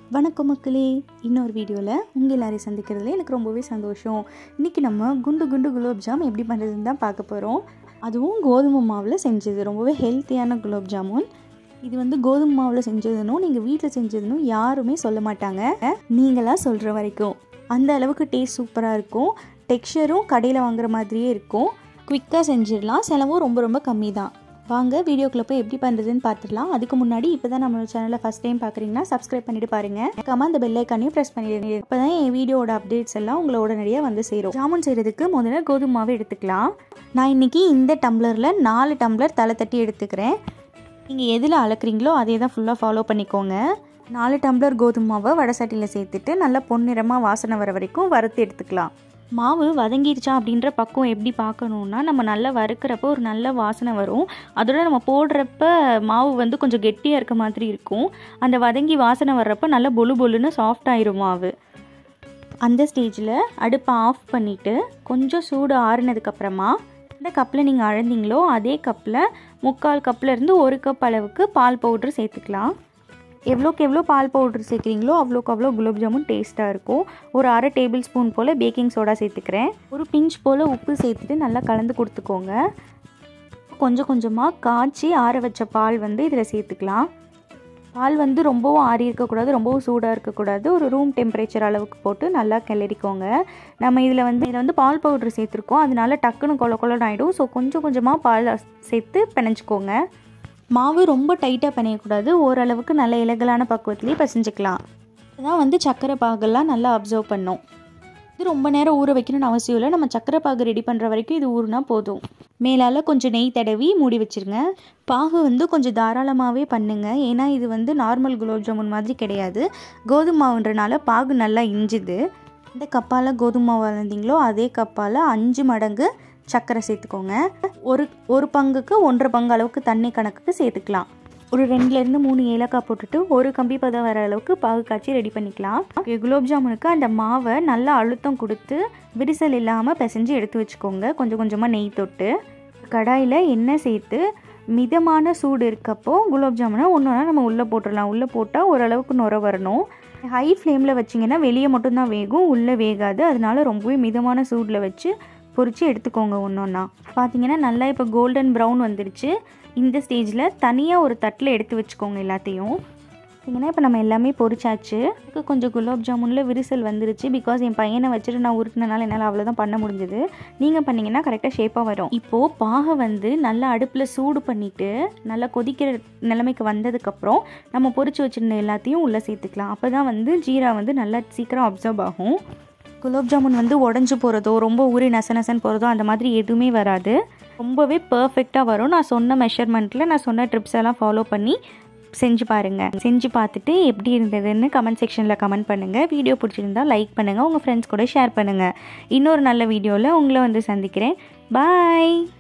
வணக்கம் மக்களே இன்னொரு வீடியோவில் உங்கள் எல்லாரையும் சந்திக்கிறதுல எனக்கு ரொம்பவே சந்தோஷம் இன்றைக்கி நம்ம குண்டு குண்டு குலோப் ஜாம் எப்படி பண்ணுறதுன்னு தான் பார்க்க போகிறோம் அதுவும் கோதுமை மாவில் செஞ்சது ரொம்பவே ஹெல்த்தியான குலோப் ஜாமுன் இது வந்து கோதுமை மாவில் செஞ்சதுனும் நீங்கள் வீட்டில் செஞ்சதுனும் யாருமே சொல்ல மாட்டாங்க நீங்களாக சொல்கிற வரைக்கும் அந்த அளவுக்கு டேஸ்ட் சூப்பராக இருக்கும் டெக்ஸ்சரும் கடையில் வாங்குற மாதிரியே இருக்கும் குவிக்காக செஞ்சிடலாம் செலவும் ரொம்ப ரொம்ப கம்மி தான் வாங்க வீடியோக்குள்ளே போய் எப்படி பண்ணுறதுன்னு பார்த்துடலாம் அதுக்கு முன்னாடி இப்போ தான் நம்மளோட சேனலை ஃபஸ்ட் டைம் பார்க்குறீங்கன்னா சப்ஸ்கிரைப் பண்ணிட்டு பாருங்க கம்மா அந்த பெல் ஐக்கானையும் ப்ரெஸ் பண்ணிடுங்க அப்போ தான் என் வீடியோட அப்டேட்ஸ் எல்லாம் உங்களோட உடனடியாக வந்து சேரும் ஜாமுன் செய்கிறதுக்கு முதல்ல கோதுமை மாவு எடுத்துக்கலாம் நான் இன்னைக்கு இந்த டம்ளரில் நாலு டம்ளர் தலை தட்டி எடுத்துக்கிறேன் நீங்கள் எதில் அளக்குறீங்களோ அதே தான் ஃபுல்லாக ஃபாலோ பண்ணிக்கோங்க நாலு டம்ளர் கோதுமை மாவை வடை சட்டியில் சேர்த்துட்டு நல்லா பொன்னிறமாக வாசனை வர வரைக்கும் வறுத்து எடுத்துக்கலாம் மாவு வதங்கிடுச்சா அப்படின்ற பக்குவம் எப்படி பார்க்கணுன்னா நம்ம நல்லா வறுக்கிறப்ப ஒரு நல்ல வாசனை வரும் அதோட நம்ம போடுறப்ப மாவு வந்து கொஞ்சம் கெட்டியாக இருக்க மாதிரி இருக்கும் அந்த வதங்கி வாசனை வர்றப்ப நல்லா பொலு பொலுன்னு சாஃப்ட் ஆயிரும் மாவு அந்த ஸ்டேஜில் அடுப்பை ஆஃப் பண்ணிவிட்டு கொஞ்சம் சூடு ஆறுனதுக்கப்புறமா எந்த கப்பில் நீங்கள் அழந்தீங்களோ அதே கப்பில் முக்கால் கப்லேருந்து ஒரு கப் அளவுக்கு பால் பவுட்ரு சேர்த்துக்கலாம் எவ்வளோக்கு எவ்வளோ பால் பவுட்ரு சேர்க்குறீங்களோ அவ்வளோக்கு அவ்வளோ குலோப் ஜாமுன் டேஸ்ட்டாக இருக்கும் ஒரு அரை டேபிள் ஸ்பூன் போல் பேக்கிங் சோடா சேர்த்துக்கிறேன் ஒரு பிஞ்ச் போல் உப்பு சேர்த்துட்டு நல்லா கலந்து கொடுத்துக்கோங்க கொஞ்சம் கொஞ்சமாக காய்ச்சி ஆற வச்ச பால் வந்து இதில் சேர்த்துக்கலாம் பால் வந்து ரொம்பவும் ஆறி இருக்கக்கூடாது ரொம்பவும் சூடாக இருக்கக்கூடாது ஒரு ரூம் டெம்பரேச்சர் அளவுக்கு போட்டு நல்லா கிளறிக்கோங்க நம்ம இதில் வந்து இதில் வந்து பால் பவுட்ரு சேர்த்துருக்கோம் அதனால டக்குன்னு கொல கொலன்னு ஆகிடும் ஸோ கொஞ்சம் கொஞ்சமாக பால் சேர்த்து பிணைஞ்சிக்கோங்க மாவு ரொம்ப டைட்டாக பிணையக்கூடாது ஓரளவுக்கு நல்ல இலகலான பக்குவத்துலேயே பிசைஞ்சிக்கலாம் இதுதான் வந்து சக்கரை பாகெல்லாம் நல்லா அப்சர்வ் பண்ணும் இது ரொம்ப நேரம் ஊற வைக்கணும்னு அவசியம் இல்லை நம்ம சக்கரை பாகு ரெடி பண்ணுற வரைக்கும் இது ஊறுனா போதும் மேலால் கொஞ்சம் நெய் தடவி மூடி வச்சுருங்க பாகு வந்து கொஞ்சம் தாராளமாகவே பண்ணுங்கள் ஏன்னா இது வந்து நார்மல் குலோப் ஜாமுன் மாதிரி கிடையாது கோதுமை மாவுன்றனால பாகு நல்லா இஞ்சுது இந்த கப்பால் கோதுமை மாவு வளர்ந்தீங்களோ அதே கப்பால் அஞ்சு மடங்கு சர்க்கரை சேர்த்துக்கோங்க ஒரு ஒரு பங்குக்கு ஒன்றரை பங்கு அளவுக்கு தண்ணி கணக்குக்கு சேர்த்துக்கலாம் ஒரு ரெண்டுலேருந்து மூணு ஏலக்காய் போட்டுட்டு ஒரு கம்பி பதம் வர அளவுக்கு பாகு காய்ச்சி ரெடி பண்ணிக்கலாம் குலோப் ஜாமுனுக்கு அந்த மாவை நல்லா அழுத்தம் கொடுத்து விரிசல் இல்லாமல் பிசைஞ்சு எடுத்து வச்சுக்கோங்க கொஞ்சம் கொஞ்சமாக நெய் தொட்டு கடாயில் எண்ணெய் சேர்த்து மிதமான சூடு இருக்கப்போ குலோப் ஜாமுனை ஒன்று ஒன்றா நம்ம உள்ளே போட்டுடலாம் உள்ளே போட்டால் ஓரளவுக்கு நுர வரணும் ஹை ஃப்ளேமில் வச்சிங்கன்னா வெளியே மட்டும்தான் வேகும் உள்ளே வேகாது அதனால ரொம்பவே மிதமான சூடில் வச்சு பொரித்து எடுத்துக்கோங்க ஒன்று ஒன்றா பார்த்தீங்கன்னா நல்லா இப்போ கோல்டன் ப்ரௌன் வந்துடுச்சு இந்த ஸ்டேஜில் தனியாக ஒரு தட்டில் எடுத்து வச்சுக்கோங்க எல்லாத்தையும் பார்த்தீங்கன்னா இப்போ நம்ம எல்லாமே பொரிச்சாச்சு எனக்கு கொஞ்சம் குலோப் ஜாமுனில் விரிசல் வந்துருச்சு பிகாஸ் என் பையனை வச்சுட்டு நான் உருட்டினால என்னால் அவ்வளோதான் பண்ண முடிஞ்சது நீங்கள் பண்ணிங்கன்னா கரெக்டாக ஷேப்பாக வரும் இப்போது பாகை வந்து நல்லா அடுப்பில் சூடு பண்ணிவிட்டு நல்லா கொதிக்கிற நிலைமைக்கு வந்ததுக்கப்புறம் நம்ம பொரிச்சு வச்சுருந்த எல்லாத்தையும் உள்ளே சேர்த்துக்கலாம் அப்போ தான் வந்து ஜீரா வந்து நல்லா சீக்கிரம் அப்சர்வ் ஆகும் குலோப் ஜாமுன் வந்து உடஞ்சி போகிறதோ ரொம்ப ஊறி நச நசன் போகிறதோ அந்த மாதிரி எதுவுமே வராது ரொம்பவே பர்ஃபெக்டாக வரும் நான் சொன்ன மெஷர்மெண்ட்டில் நான் சொன்ன ட்ரிப்ஸ் எல்லாம் ஃபாலோ பண்ணி செஞ்சு பாருங்கள் செஞ்சு பார்த்துட்டு எப்படி இருந்ததுன்னு கமெண்ட் செக்ஷனில் கமெண்ட் பண்ணுங்கள் வீடியோ பிடிச்சிருந்தா லைக் பண்ணுங்கள் உங்கள் ஃப்ரெண்ட்ஸ் கூட ஷேர் பண்ணுங்கள் இன்னொரு நல்ல வீடியோவில் உங்களை வந்து சந்திக்கிறேன் பாய்